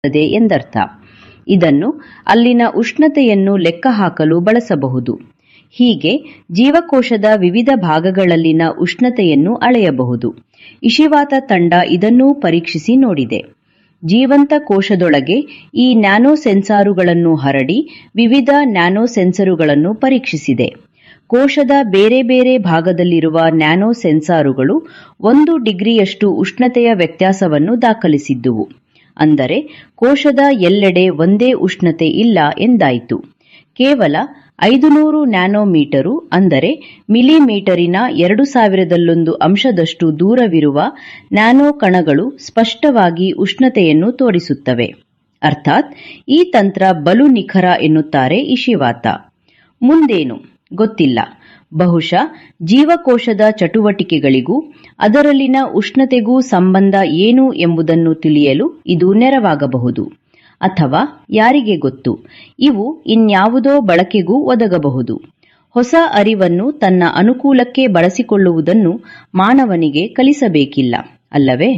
ದೆ ಎಂದರ್ಥ ಇದನ್ನು ಅಲ್ಲಿನ ಉಷ್ಣತೆಯನ್ನು ಲೆಕ್ಕಹಾಕಲು ಬಳಸಬಹುದು ಹೀಗೆ ಜೀವಕೋಶದ ವಿವಿಧ ಭಾಗಗಳಲ್ಲಿನ ಉಷ್ಣತೆಯನ್ನು ಅಳೆಯಬಹುದು ಇಶಿವಾತ ತಂಡ ಇದನ್ನೂ ಪರೀಕ್ಷಿಸಿ ನೋಡಿದೆ ಜೀವಂತ ಕೋಶದೊಳಗೆ ಈ ನ್ಯಾನೋ ಸೆನ್ಸಾರುಗಳನ್ನು ಹರಡಿ ವಿವಿಧ ನ್ಯಾನೋ ಸೆನ್ಸರುಗಳನ್ನು ಪರೀಕ್ಷಿಸಿದೆ ಕೋಶದ ಬೇರೆ ಬೇರೆ ಭಾಗದಲ್ಲಿರುವ ನ್ಯಾನೋ ಸೆನ್ಸಾರುಗಳು ಒಂದು ಡಿಗ್ರಿಯಷ್ಟು ಉಷ್ಣತೆಯ ವ್ಯತ್ಯಾಸವನ್ನು ದಾಖಲಿಸಿದ್ದುವು ಅಂದರೆ ಕೋಶದ ಎಲ್ಲೆಡೆ ಒಂದೇ ಉಷ್ಣತೆ ಇಲ್ಲ ಎಂದಾಯಿತು ಕೇವಲ ಐದುನೂರು ನ್ಯಾನೋಮೀಟರು ಅಂದರೆ ಮಿಲಿಮೀಟರಿನ ಎರಡು ಸಾವಿರದಲ್ಲೊಂದು ಅಂಶದಷ್ಟು ದೂರವಿರುವ ನ್ಯಾನೋ ಕಣಗಳು ಸ್ಪಷ್ಟವಾಗಿ ಉಷ್ಣತೆಯನ್ನು ತೋರಿಸುತ್ತವೆ ಅರ್ಥಾತ್ ಈ ತಂತ್ರ ಬಲು ನಿಖರ ಎನ್ನುತ್ತಾರೆ ಇಶಿವಾತ ಮುಂದೇನು ಗೊತ್ತಿಲ್ಲ ಬಹುಶಃ ಜೀವಕೋಶದ ಚಟುವಟಿಕೆಗಳಿಗೂ ಅದರಲ್ಲಿನ ಉಷ್ಣತೆಗೂ ಸಂಬಂಧ ಏನು ಎಂಬುದನ್ನು ತಿಳಿಯಲು ಇದು ನೆರವಾಗಬಹುದು ಅಥವಾ ಯಾರಿಗೆ ಗೊತ್ತು ಇವು ಇನ್ಯಾವುದೋ ಬಳಕೆಗೂ ಒದಗಬಹುದು ಹೊಸ ಅರಿವನ್ನು ತನ್ನ ಅನುಕೂಲಕ್ಕೆ ಬಳಸಿಕೊಳ್ಳುವುದನ್ನು ಮಾನವನಿಗೆ ಕಲಿಸಬೇಕಿಲ್ಲ ಅಲ್ಲವೇ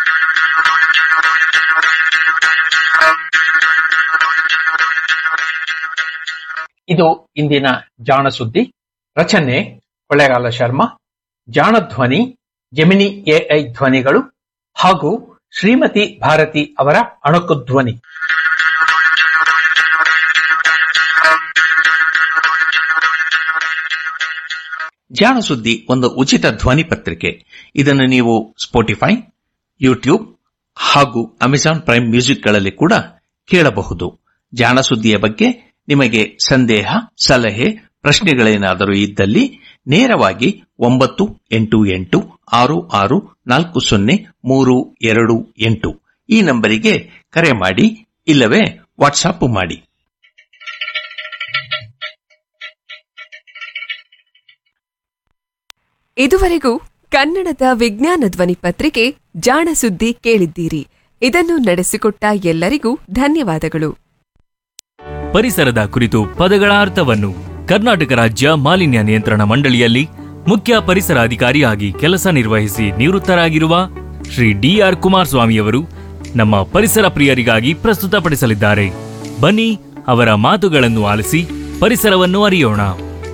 ಇದು ಇಂದಿನ ಜಾಣ ಸುದ್ದಿ ರಚನೆ ಕೊಳ್ಳೇಗಾಲ ಶರ್ಮಾ ಜಾಣ ಧ್ವನಿ ಜೆಮಿನಿ ಎಐ ಧ್ವನಿಗಳು ಹಾಗೂ ಶ್ರೀಮತಿ ಭಾರತಿ ಅವರ ಅಣಕು ಧ್ವನಿ ಜಾಣ ಸುದ್ದಿ ಒಂದು ಉಚಿತ ಧ್ವನಿ ಪತ್ರಿಕೆ ಇದನ್ನು ನೀವು ಸ್ಪೋಟಿಫೈ ಯೂಟ್ಯೂಬ್ ಹಾಗೂ ಅಮೆಜಾನ್ ಪ್ರೈಮ್ ಮ್ಯೂಸಿಕ್ಗಳಲ್ಲಿ ಕೂಡ ಕೇಳಬಹುದು ಜಾಣ ಸುದ್ದಿಯ ಬಗ್ಗೆ ನಿಮಗೆ ಸಂದೇಹ ಸಲಹೆ ಪ್ರಶ್ನೆಗಳೇನಾದರೂ ಇದ್ದಲ್ಲಿ ನೇರವಾಗಿ ಒಂಬತ್ತು ಎಂಟು ಎಂಟು ಆರು ಆರು ನಾಲ್ಕು ಸೊನ್ನೆ ಮೂರು ಎರಡು ಎಂಟು ಈ ನಂಬರಿಗೆ ಕರೆ ಮಾಡಿ ಇಲ್ಲವೇ ವಾಟ್ಸಾಪ್ ಮಾಡಿ ಇದುವರೆಗೂ ಕನ್ನಡದ ವಿಜ್ಞಾನ ಧ್ವನಿ ಪತ್ರಿಕೆ ಜಾಣ ಸುದ್ದಿ ಕೇಳಿದ್ದೀರಿ ಇದನ್ನು ನಡೆಸಿಕೊಟ್ಟ ಎಲ್ಲರಿಗೂ ಧನ್ಯವಾದಗಳು ಪರಿಸರದ ಕುರಿತು ಪದಗಳ ಅರ್ಥವನ್ನು ಕರ್ನಾಟಕ ರಾಜ್ಯ ಮಾಲಿನ್ಯ ನಿಯಂತ್ರಣ ಮಂಡಳಿಯಲ್ಲಿ ಮುಖ್ಯ ಪರಿಸರ ಅಧಿಕಾರಿಯಾಗಿ ಕೆಲಸ ನಿರ್ವಹಿಸಿ ನಿವೃತ್ತರಾಗಿರುವ ಶ್ರೀ ಡಿಆರ್ ಕುಮಾರಸ್ವಾಮಿಯವರು ನಮ್ಮ ಪರಿಸರ ಪ್ರಿಯರಿಗಾಗಿ ಪ್ರಸ್ತುತಪಡಿಸಲಿದ್ದಾರೆ ಬನ್ನಿ ಅವರ ಮಾತುಗಳನ್ನು ಆಲಿಸಿ ಪರಿಸರವನ್ನು ಅರಿಯೋಣ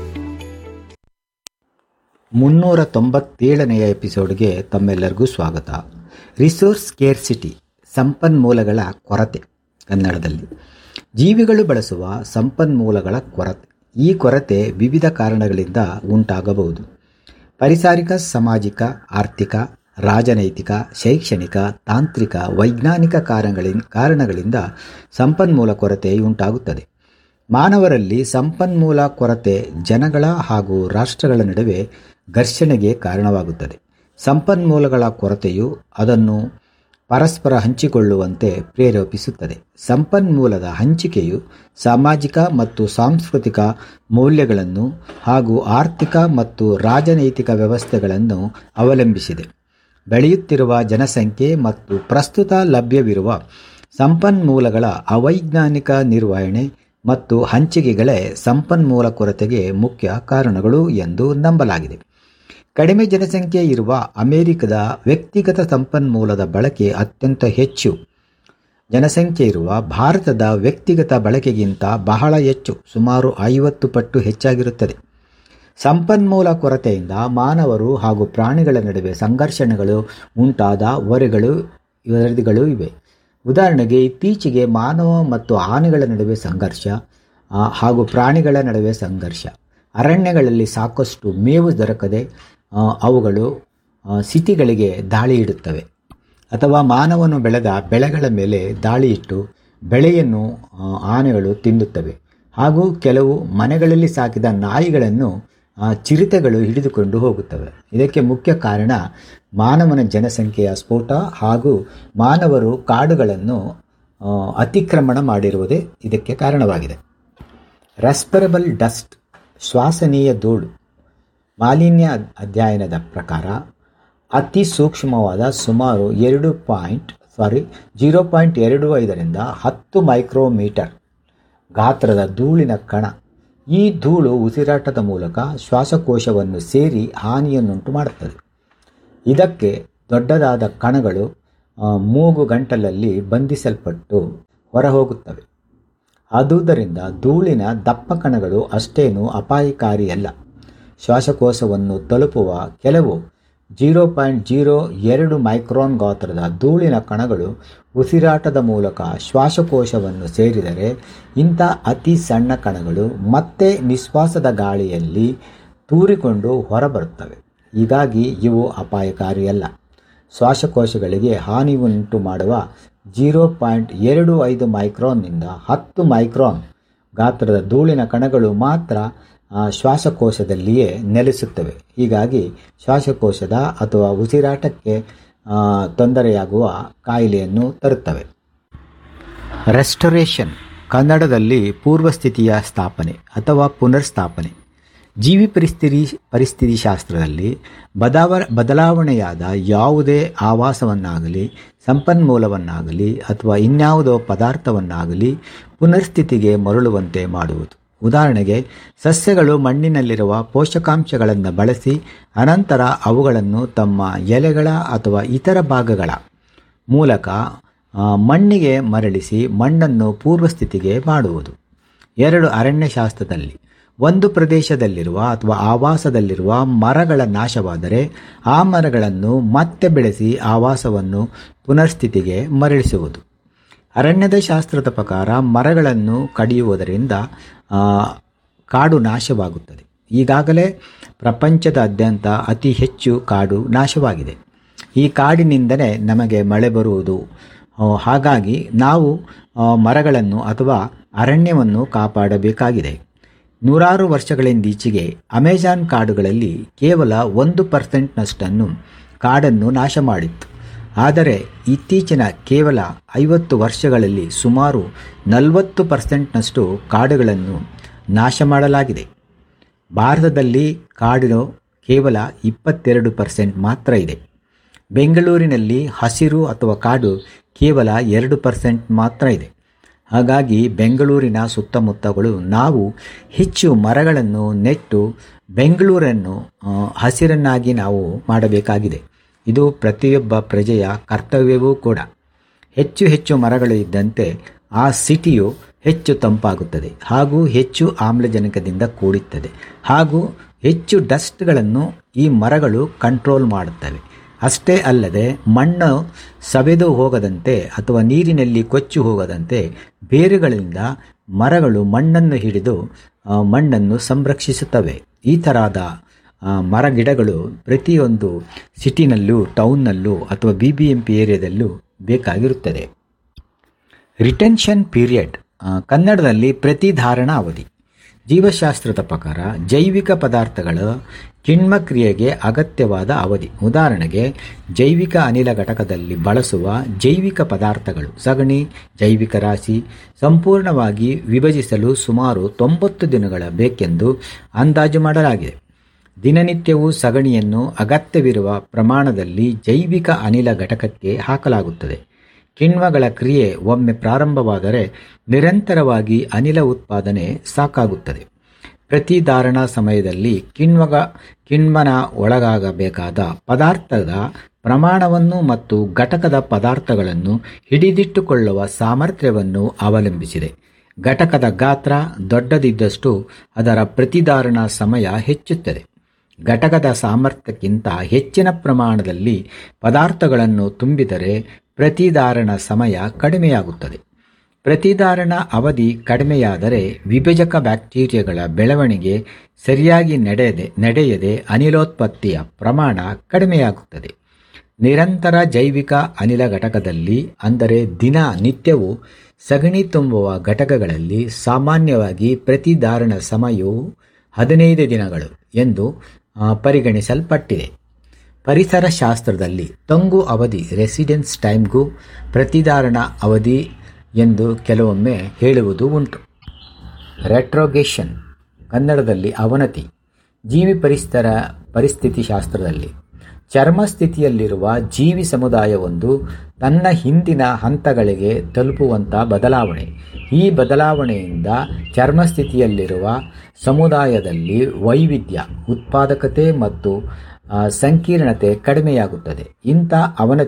ಮುನ್ನೂರ ತೊಂಬತ್ತೇಳನೆಯ ಎಪಿಸೋಡ್ಗೆ ತಮ್ಮೆಲ್ಲರಿಗೂ ಸ್ವಾಗತ ರಿಸೋರ್ಸ್ ಸ್ಕೇರ್ಸಿಟಿ ಸಂಪನ್ಮೂಲಗಳ ಕೊರತೆ ಕನ್ನಡದಲ್ಲಿ ಜೀವಿಗಳು ಬಳಸುವ ಸಂಪನ್ಮೂಲಗಳ ಕೊರತೆ ಈ ಕೊರತೆ ವಿವಿಧ ಕಾರಣಗಳಿಂದ ಉಂಟಾಗಬಹುದು ಪರಿಸಾರಿಕ ಸಾಮಾಜಿಕ ಆರ್ಥಿಕ ರಾಜನೈತಿಕ ಶೈಕ್ಷಣಿಕ ತಾಂತ್ರಿಕ ವೈಜ್ಞಾನಿಕ ಕಾರಣಗಳಿಂದ ಕಾರಣಗಳಿಂದ ಸಂಪನ್ಮೂಲ ಕೊರತೆ ಉಂಟಾಗುತ್ತದೆ ಮಾನವರಲ್ಲಿ ಸಂಪನ್ಮೂಲ ಕೊರತೆ ಜನಗಳ ಹಾಗೂ ರಾಷ್ಟ್ರಗಳ ನಡುವೆ ಘರ್ಷಣೆಗೆ ಕಾರಣವಾಗುತ್ತದೆ ಸಂಪನ್ಮೂಲಗಳ ಕೊರತೆಯು ಅದನ್ನು ಪರಸ್ಪರ ಹಂಚಿಕೊಳ್ಳುವಂತೆ ಪ್ರೇರೇಪಿಸುತ್ತದೆ ಸಂಪನ್ಮೂಲದ ಹಂಚಿಕೆಯು ಸಾಮಾಜಿಕ ಮತ್ತು ಸಾಂಸ್ಕೃತಿಕ ಮೌಲ್ಯಗಳನ್ನು ಹಾಗೂ ಆರ್ಥಿಕ ಮತ್ತು ರಾಜನೈತಿಕ ವ್ಯವಸ್ಥೆಗಳನ್ನು ಅವಲಂಬಿಸಿದೆ ಬೆಳೆಯುತ್ತಿರುವ ಜನಸಂಖ್ಯೆ ಮತ್ತು ಪ್ರಸ್ತುತ ಲಭ್ಯವಿರುವ ಸಂಪನ್ಮೂಲಗಳ ಅವೈಜ್ಞಾನಿಕ ನಿರ್ವಹಣೆ ಮತ್ತು ಹಂಚಿಕೆಗಳೇ ಸಂಪನ್ಮೂಲ ಕೊರತೆಗೆ ಮುಖ್ಯ ಕಾರಣಗಳು ಎಂದು ನಂಬಲಾಗಿದೆ ಕಡಿಮೆ ಜನಸಂಖ್ಯೆ ಇರುವ ಅಮೆರಿಕದ ವ್ಯಕ್ತಿಗತ ಸಂಪನ್ಮೂಲದ ಬಳಕೆ ಅತ್ಯಂತ ಹೆಚ್ಚು ಜನಸಂಖ್ಯೆ ಇರುವ ಭಾರತದ ವ್ಯಕ್ತಿಗತ ಬಳಕೆಗಿಂತ ಬಹಳ ಹೆಚ್ಚು ಸುಮಾರು ಐವತ್ತು ಪಟ್ಟು ಹೆಚ್ಚಾಗಿರುತ್ತದೆ ಸಂಪನ್ಮೂಲ ಕೊರತೆಯಿಂದ ಮಾನವರು ಹಾಗೂ ಪ್ರಾಣಿಗಳ ನಡುವೆ ಸಂಘರ್ಷಣೆಗಳು ಉಂಟಾದ ವರೆಗಳು ವರದಿಗಳು ಇವೆ ಉದಾಹರಣೆಗೆ ಇತ್ತೀಚೆಗೆ ಮಾನವ ಮತ್ತು ಆನೆಗಳ ನಡುವೆ ಸಂಘರ್ಷ ಆ, ಹಾಗೂ ಪ್ರಾಣಿಗಳ ನಡುವೆ ಸಂಘರ್ಷ ಅರಣ್ಯಗಳಲ್ಲಿ ಸಾಕಷ್ಟು ಮೇವು ದೊರಕದೆ ಆ, ಅವುಗಳು ಆ, ಸಿಟಿಗಳಿಗೆ ದಾಳಿ ಇಡುತ್ತವೆ ಅಥವಾ ಮಾನವನು ಬೆಳೆದ ಬೆಳೆಗಳ ಮೇಲೆ ದಾಳಿ ಇಟ್ಟು ಬೆಳೆಯನ್ನು ಆ, ಆನೆಗಳು ತಿನ್ನುತ್ತವೆ ಹಾಗೂ ಕೆಲವು ಮನೆಗಳಲ್ಲಿ ಸಾಕಿದ ನಾಯಿಗಳನ್ನು ಆ, ಚಿರತೆಗಳು ಹಿಡಿದುಕೊಂಡು ಹೋಗುತ್ತವೆ ಇದಕ್ಕೆ ಮುಖ್ಯ ಕಾರಣ ಮಾನವನ ಜನಸಂಖ್ಯೆಯ ಸ್ಫೋಟ ಹಾಗೂ ಮಾನವರು ಕಾಡುಗಳನ್ನು ಆ, ಅತಿಕ್ರಮಣ ಮಾಡಿರುವುದೇ ಇದಕ್ಕೆ ಕಾರಣವಾಗಿದೆ ರೆಸ್ಪರಬಲ್ ಡಸ್ಟ್ ಶ್ವಾಸನೀಯ ಧೂಳು ಮಾಲಿನ್ಯ ಅಧ್ಯಯನದ ಪ್ರಕಾರ ಅತಿ ಸೂಕ್ಷ್ಮವಾದ ಸುಮಾರು ಎರಡು ಪಾಯಿಂಟ್ ಸಾರಿ ಜೀರೋ ಪಾಯಿಂಟ್ ಎರಡು ಐದರಿಂದ ಹತ್ತು ಮೈಕ್ರೋಮೀಟರ್ ಗಾತ್ರದ ಧೂಳಿನ ಕಣ ಈ ಧೂಳು ಉಸಿರಾಟದ ಮೂಲಕ ಶ್ವಾಸಕೋಶವನ್ನು ಸೇರಿ ಹಾನಿಯನ್ನುಂಟು ಮಾಡುತ್ತದೆ ಇದಕ್ಕೆ ದೊಡ್ಡದಾದ ಕಣಗಳು ಆ, ಮೂಗು ಗಂಟಲಲ್ಲಿ ಬಂಧಿಸಲ್ಪಟ್ಟು ಹೊರಹೋಗುತ್ತವೆ ಆದುದರಿಂದ ಧೂಳಿನ ದಪ್ಪ ಕಣಗಳು ಅಷ್ಟೇನೂ ಅಪಾಯಕಾರಿಯಲ್ಲ ಶ್ವಾಸಕೋಶವನ್ನು ತಲುಪುವ ಕೆಲವು ಜೀರೋ ಪಾಯಿಂಟ್ ಜೀರೋ ಎರಡು ಮೈಕ್ರಾನ್ ಗಾತ್ರದ ಧೂಳಿನ ಕಣಗಳು ಉಸಿರಾಟದ ಮೂಲಕ ಶ್ವಾಸಕೋಶವನ್ನು ಸೇರಿದರೆ ಇಂಥ ಅತಿ ಸಣ್ಣ ಕಣಗಳು ಮತ್ತೆ ನಿಶ್ವಾಸದ ಗಾಳಿಯಲ್ಲಿ ತೂರಿಕೊಂಡು ಹೊರಬರುತ್ತವೆ ಹೀಗಾಗಿ ಇವು ಅಪಾಯಕಾರಿಯಲ್ಲ ಶ್ವಾಸಕೋಶಗಳಿಗೆ ಹಾನಿ ಉಂಟು ಮಾಡುವ ಜೀರೋ ಪಾಯಿಂಟ್ ಎರಡು ಐದು ಮೈಕ್ರಾನ್ನಿಂದ ಹತ್ತು ಮೈಕ್ರಾನ್ ಗಾತ್ರದ ಧೂಳಿನ ಕಣಗಳು ಮಾತ್ರ ಆ, ಶ್ವಾಸಕೋಶದಲ್ಲಿಯೇ ನೆಲೆಸುತ್ತವೆ ಹೀಗಾಗಿ ಶ್ವಾಸಕೋಶದ ಅಥವಾ ಉಸಿರಾಟಕ್ಕೆ ಆ, ತೊಂದರೆಯಾಗುವ ಕಾಯಿಲೆಯನ್ನು ತರುತ್ತವೆ ರೆಸ್ಟೋರೇಷನ್ ಕನ್ನಡದಲ್ಲಿ ಪೂರ್ವಸ್ಥಿತಿಯ ಸ್ಥಾಪನೆ ಅಥವಾ ಪುನರ್ಸ್ಥಾಪನೆ ಜೀವಿ ಪರಿಸ್ಥಿತಿ ಪರಿಸ್ಥಿತಿ ಶಾಸ್ತ್ರದಲ್ಲಿ ಬದಾವ ಬದಲಾವಣೆಯಾದ ಯಾವುದೇ ಆವಾಸವನ್ನಾಗಲಿ ಸಂಪನ್ಮೂಲವನ್ನಾಗಲಿ ಅಥವಾ ಇನ್ಯಾವುದೋ ಪದಾರ್ಥವನ್ನಾಗಲಿ ಪುನರ್ಸ್ಥಿತಿಗೆ ಮರಳುವಂತೆ ಮಾಡುವುದು ಉದಾಹರಣೆಗೆ ಸಸ್ಯಗಳು ಮಣ್ಣಿನಲ್ಲಿರುವ ಪೋಷಕಾಂಶಗಳನ್ನು ಬಳಸಿ ಅನಂತರ ಅವುಗಳನ್ನು ತಮ್ಮ ಎಲೆಗಳ ಅಥವಾ ಇತರ ಭಾಗಗಳ ಮೂಲಕ ಆ, ಮಣ್ಣಿಗೆ ಮರಳಿಸಿ ಮಣ್ಣನ್ನು ಪೂರ್ವಸ್ಥಿತಿಗೆ ಮಾಡುವುದು ಎರಡು ಅರಣ್ಯಶಾಸ್ತ್ರದಲ್ಲಿ ಒಂದು ಪ್ರದೇಶದಲ್ಲಿರುವ ಅಥವಾ ಆವಾಸದಲ್ಲಿರುವ ಮರಗಳ ನಾಶವಾದರೆ ಆ ಮರಗಳನ್ನು ಮತ್ತೆ ಬೆಳೆಸಿ ಆವಾಸವನ್ನು ಪುನರ್ಸ್ಥಿತಿಗೆ ಮರಳಿಸುವುದು ಅರಣ್ಯದ ಶಾಸ್ತ್ರದ ಪ್ರಕಾರ ಮರಗಳನ್ನು ಕಡಿಯುವುದರಿಂದ ಆ, ಕಾಡು ನಾಶವಾಗುತ್ತದೆ ಈಗಾಗಲೇ ಪ್ರಪಂಚದಾದ್ಯಂತ ಅತಿ ಹೆಚ್ಚು ಕಾಡು ನಾಶವಾಗಿದೆ ಈ ಕಾಡಿನಿಂದಲೇ ನಮಗೆ ಮಳೆ ಬರುವುದು ಆ, ಹಾಗಾಗಿ ನಾವು ಆ, ಮರಗಳನ್ನು ಅಥವಾ ಅರಣ್ಯವನ್ನು ಕಾಪಾಡಬೇಕಾಗಿದೆ ನೂರಾರು ವರ್ಷಗಳಿಂದೀಚೆಗೆ ಅಮೆಜಾನ್ ಕಾಡುಗಳಲ್ಲಿ ಕೇವಲ ಒಂದು ಪರ್ಸೆಂಟ್ನಷ್ಟನ್ನು ಕಾಡನ್ನು ನಾಶ ಮಾಡಿತ್ತು ಆದರೆ ಇತ್ತೀಚಿನ ಕೇವಲ ಐವತ್ತು ವರ್ಷಗಳಲ್ಲಿ ಸುಮಾರು ನಲವತ್ತು ಪರ್ಸೆಂಟ್ನಷ್ಟು ಕಾಡುಗಳನ್ನು ನಾಶ ಮಾಡಲಾಗಿದೆ ಭಾರತದಲ್ಲಿ ಕಾಡು ಕೇವಲ ಇಪ್ಪತ್ತೆರಡು ಪರ್ಸೆಂಟ್ ಮಾತ್ರ ಇದೆ ಬೆಂಗಳೂರಿನಲ್ಲಿ ಹಸಿರು ಅಥವಾ ಕಾಡು ಕೇವಲ ಎರಡು ಪರ್ಸೆಂಟ್ ಮಾತ್ರ ಇದೆ ಹಾಗಾಗಿ ಬೆಂಗಳೂರಿನ ಸುತ್ತಮುತ್ತಗಳು ನಾವು ಹೆಚ್ಚು ಮರಗಳನ್ನು ನೆಟ್ಟು ಬೆಂಗಳೂರನ್ನು ಆ, ಹಸಿರನ್ನಾಗಿ ನಾವು ಮಾಡಬೇಕಾಗಿದೆ ಇದು ಪ್ರತಿಯೊಬ್ಬ ಪ್ರಜೆಯ ಕರ್ತವ್ಯವೂ ಕೂಡ ಹೆಚ್ಚು ಹೆಚ್ಚು ಮರಗಳು ಇದ್ದಂತೆ ಆ ಸಿಟಿಯು ಹೆಚ್ಚು ತಂಪಾಗುತ್ತದೆ ಹಾಗೂ ಹೆಚ್ಚು ಆಮ್ಲಜನಕದಿಂದ ಕೂಡುತ್ತದೆ ಹಾಗೂ ಹೆಚ್ಚು ಡಸ್ಟ್ಗಳನ್ನು ಈ ಮರಗಳು ಕಂಟ್ರೋಲ್ ಮಾಡುತ್ತವೆ ಅಷ್ಟೇ ಅಲ್ಲದೆ ಮಣ್ಣು ಸವೆದು ಹೋಗದಂತೆ ಅಥವಾ ನೀರಿನಲ್ಲಿ ಕೊಚ್ಚಿ ಹೋಗದಂತೆ ಬೇರುಗಳಿಂದ ಮರಗಳು ಮಣ್ಣನ್ನು ಹಿಡಿದು ಆ, ಮಣ್ಣನ್ನು ಸಂರಕ್ಷಿಸುತ್ತವೆ ಈ ಥರದ ಆ, ಮರ ಗಿಡಗಳು ಪ್ರತಿಯೊಂದು ಸಿಟಿನಲ್ಲೂ ಟೌನ್ನಲ್ಲೂ ಅಥವಾ ಬಿ ಬಿ ಎಂ ಪಿ ಏರಿಯಾದಲ್ಲೂ ಬೇಕಾಗಿರುತ್ತದೆ ರಿಟೆನ್ಷನ್ ಪೀರಿಯಡ್ ಆ, ಕನ್ನಡದಲ್ಲಿ ಪ್ರತಿಧಾರಣ ಅವಧಿ ಜೀವಶಾಸ್ತ್ರದ ಪ್ರಕಾರ ಜೈವಿಕ ಪದಾರ್ಥಗಳ ಕಿಣ್ವ ಕ್ರಿಯೆಗೆ ಅಗತ್ಯವಾದ ಅವಧಿ ಉದಾಹರಣೆಗೆ ಜೈವಿಕ ಅನಿಲ ಘಟಕದಲ್ಲಿ ಬಳಸುವ ಜೈವಿಕ ಪದಾರ್ಥಗಳು ಸಗಣಿ ಜೈವಿಕ ರಾಶಿ ಸಂಪೂರ್ಣವಾಗಿ ವಿಭಜಿಸಲು ಸುಮಾರು ತೊಂಬತ್ತು ದಿನಗಳ ಬೇಕೆಂದು ಅಂದಾಜು ಮಾಡಲಾಗಿದೆ ದಿನನಿತ್ಯವೂ ಸಗಣಿಯನ್ನು ಅಗತ್ಯವಿರುವ ಪ್ರಮಾಣದಲ್ಲಿ ಜೈವಿಕ ಅನಿಲ ಘಟಕಕ್ಕೆ ಹಾಕಲಾಗುತ್ತದೆ ಕಿಣ್ವಗಳ ಕ್ರಿಯೆ ಒಮ್ಮೆ ಪ್ರಾರಂಭವಾದರೆ ನಿರಂತರವಾಗಿ ಅನಿಲ ಉತ್ಪಾದನೆ ಸಾಕಾಗುತ್ತದೆ ಪ್ರತಿಧಾರಣ ಸಮಯದಲ್ಲಿ ಕಿಣ್ವಗ ಕಿಣ್ವನ ಒಳಗಾಗಬೇಕಾದ ಪದಾರ್ಥದ ಪ್ರಮಾಣವನ್ನು ಮತ್ತು ಘಟಕದ ಪದಾರ್ಥಗಳನ್ನು ಹಿಡಿದಿಟ್ಟುಕೊಳ್ಳುವ ಸಾಮರ್ಥ್ಯವನ್ನು ಅವಲಂಬಿಸಿದೆ ಘಟಕದ ಗಾತ್ರ ದೊಡ್ಡದಿದ್ದಷ್ಟು ಅದರ ಪ್ರತಿಧಾರಣ ಸಮಯ ಹೆಚ್ಚುತ್ತದೆ ಘಟಕದ ಸಾಮರ್ಥ್ಯಕ್ಕಿಂತ ಹೆಚ್ಚಿನ ಪ್ರಮಾಣದಲ್ಲಿ ಪದಾರ್ಥಗಳನ್ನು ತುಂಬಿದರೆ ಪ್ರತಿಧಾರಣ ಸಮಯ ಕಡಿಮೆಯಾಗುತ್ತದೆ ಪ್ರತಿಧಾರಣ ಅವಧಿ ಕಡಿಮೆಯಾದರೆ ವಿಭಜಕ ಬ್ಯಾಕ್ಟೀರಿಯಾಗಳ ಬೆಳವಣಿಗೆ ಸರಿಯಾಗಿ ನಡೆಯದೆ ನಡೆಯದೆ ಅನಿಲೋತ್ಪತ್ತಿಯ ಪ್ರಮಾಣ ಕಡಿಮೆಯಾಗುತ್ತದೆ ನಿರಂತರ ಜೈವಿಕ ಅನಿಲ ಘಟಕದಲ್ಲಿ ಅಂದರೆ ದಿನ ನಿತ್ಯವೂ ಸಗಣಿ ತುಂಬುವ ಘಟಕಗಳಲ್ಲಿ ಸಾಮಾನ್ಯವಾಗಿ ಪ್ರತಿಧಾರಣ ಸಮಯವು ಹದಿನೈದು ದಿನಗಳು ಎಂದು ಆ, ಪರಿಗಣಿಸಲ್ಪಟ್ಟಿದೆ ಪರಿಸರ ಶಾಸ್ತ್ರದಲ್ಲಿ ತಂಗು ಅವಧಿ ರೆಸಿಡೆನ್ಸ್ ಟೈಮ್ಗೂ ಪ್ರತಿಧಾರಣ ಅವಧಿ ಎಂದು ಕೆಲವೊಮ್ಮೆ ಹೇಳುವುದು ಉಂಟು ರೆಟ್ರೋಗೇಷನ್ ಕನ್ನಡದಲ್ಲಿ ಅವನತಿ ಜೀವಿ ಪರಿಸರ ಪರಿಸ್ಥಿತಿ ಶಾಸ್ತ್ರದಲ್ಲಿ ಚರ್ಮ ಸ್ಥಿತಿಯಲ್ಲಿರುವ ಜೀವಿ ಸಮುದಾಯವೊಂದು ತನ್ನ ಹಿಂದಿನ ಹಂತಗಳಿಗೆ ತಲುಪುವಂಥ ಬದಲಾವಣೆ ಈ ಬದಲಾವಣೆಯಿಂದ ಚರ್ಮ ಸ್ಥಿತಿಯಲ್ಲಿರುವ ಸಮುದಾಯದಲ್ಲಿ ವೈವಿಧ್ಯ ಉತ್ಪಾದಕತೆ ಮತ್ತು ಆ, ಸಂಕೀರ್ಣತೆ ಕಡಿಮೆಯಾಗುತ್ತದೆ ಇಂಥ ಅವನತಿ